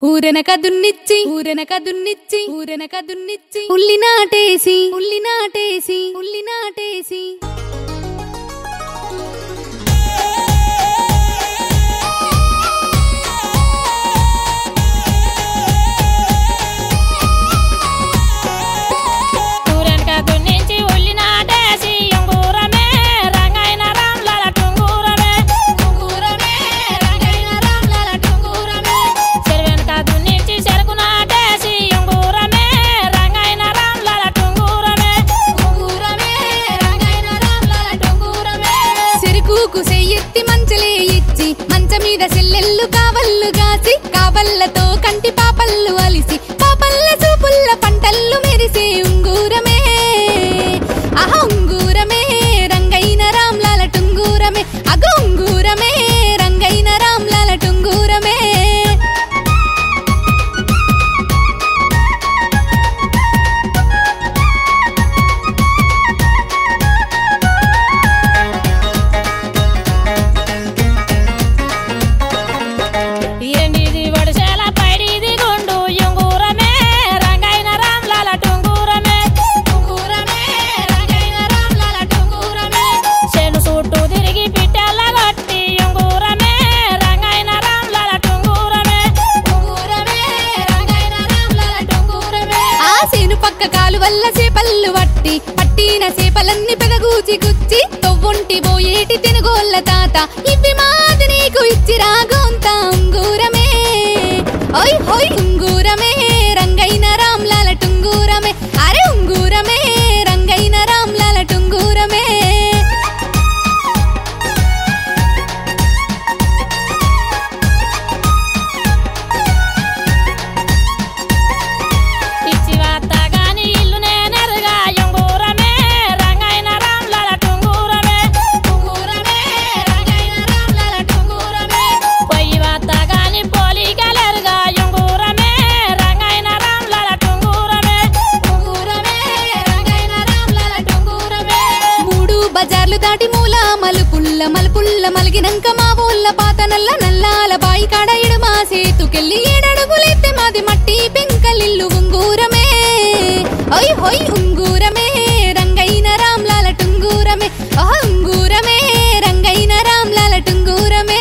ఊరెనక దున్నిచ్చి ఊరెనక దున్నిచ్చి ఊరెనక దున్నిచ్చి ఉల్లి నాటేసి ఉల్లి నాటేసి ఉల్లి నాటేసి ఊరెనక దున్నించి ఉల్లి నాటేసి ఉంగూరమే రంగైన రామ్లాల టుంగూరమే ఉంగూరమే రంగైన రామ్లాల టుంగూరమే చెరువెనక దున్నించి చెరుకు నాటేసి ఉంగూరమే రంగైన రామ్లాల టుంగూరమే ఉంగూరమే రంగైన రామ్లాల టుంగూరమే చెరుకుకు సెయ్యెత్తి మంచలే ఇచ్చి మంచ మీద సెల్లెళ్ళు కావళ్ళు గాసి కావళ్ళతో కంటి పాపళ్ళు అలిసి పాపల్ల చూపుల్ల పంటల్లు మెరిసే ఉంగూరమే ఆహ ఉంగూరమే రంగైన రామ్లాల టుంగూరమే అగ ఉంగూరమే రంగైన రామ్లాల టుంగూరమే ఎండిది వడిసేల పైడిది గుండు ఉంగూరమే రంగైన రామ్లాల టుంగూరమే ఉంగూరమే రంగైన రామ్లాల టుంగూరమే చేను చుట్టూ తిరిగి పిట్టెల్ల కొట్టి ఉంగూరమే రంగైన రామ్లాల టుంగూరమే ఉంగూరమే రంగైన రామ్లాల టుంగూరమే ఆ సేను పక్క కాలు వల్ల చేపళ్ళు పట్టి పట్టిన చేపలన్నీ పెదగూచి గుచ్చి తొవ్వుంటి పోయేటి తినుగోళ్ళ తాత ఇవి మాది నీకు ఇచ్చి రాగోంత ఉంగూరమే ఓయ్ హోయ్ ఉంగూరమే రంగైన రామ్లాల టుంగూరమే అరే ఉంగూరమే రంగైన రామ్లాల టుంగూరమే ఇచ్చి వత్తా గాని ఇల్లు నేనెరుగా ఉంగూరమే రంగైన రామ్లాల టుంగూరమే ఉంగూరమే రంగైన రామ్లాల టుంగూరమే పొయ్యి వత్తా గాని పోలికలెరుగా ఉంగూరమే రంగైన రామ్లాల టుంగూరమే ఉంగూరమే రంగైన రామ్లాల టుంగూరమే మూడు బజార్లు దాటి మూల మలుపుల్ల మలుపుల్ల మలిగినంక మా ఊళ్ళ పాత నల్ల నల్లాల బాయి కాడ ఇడు మా సేతుకెళ్ళి ఏడడుగులెత్తే మాది మట్టి పెంకలిల్లు ఉంగూరమే ఓయ్ హోయ్ ఉంగూరమే రంగైన రామ్లాల టుంగూరమే ఓ ఉంగూరమే రంగైన రామ్లాల టుంగూరమే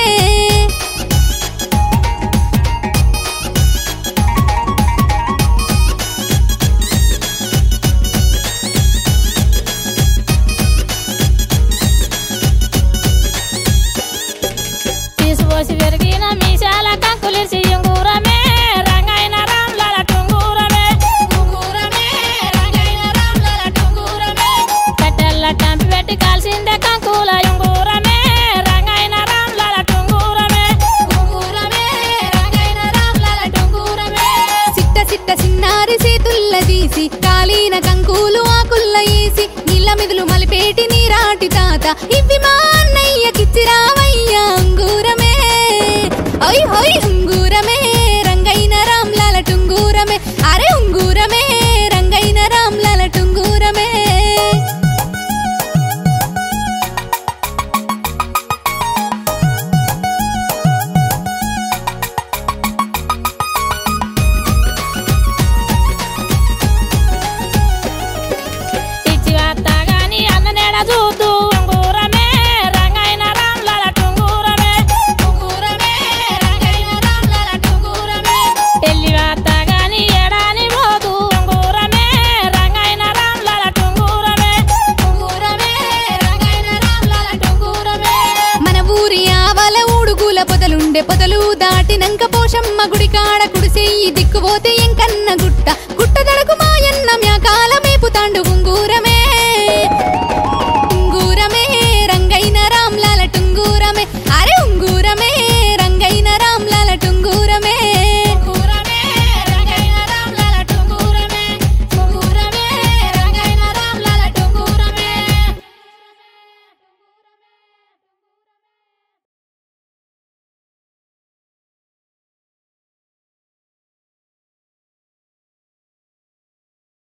తీసుపోసి పెరిగిన మీసాల కంకులిసి ఉంగూరమే రంగైన రామ్లాల టుంగూరమే ఉంగూరమే రంగైన రామ్లాల టుంగూరమే కట్టెల్ల టంపి పెట్టి కాల్సిందే కంకుల ఉంగూరమే రంగైన రామ్లాల టుంగూరమే ఉంగూరమే రంగైన రామ్లాల టుంగూరమే సిట్ట సిట్ట సిన్నారి చేతుల్ల తీసి కాలిన కంకులు ఆకుల్ల వేసి నీళ్ళ మిదులు మలిపేటి నీరాటి తాత ఇవి మా అన్నయ్యకిచ్చి రావయ్యా అంగూరమే ఓయ్ హోయ్ ఉంగూరమే రంగైన రామ్లాల టుంగూరమే అరే ఉంగూరమే రంగైన రామ్లాల టుంగూరమే ఇచ్చి వత్తా గాని అన్న నెడ చూద్దు ఉంగూరమే రంగైన రామ్లాల టుంగూరమే ఉంగూరమే రంగైన రామ్లాల టుంగూరమే ఎల్లి వత్తా గాని ఎడాని పోదు ఉంగూరమే రంగైన రామ్లాల టుంగూరమే ఉంగూరమే రంగైన రామ్లాల టుంగూరమే మన ఊరి ఆవల ఊడుగుల పొదలుండే పొదలు దాటినంక పోషమ్మ గుడి కాడ కుడిసెయ్యి దిక్కుపోతే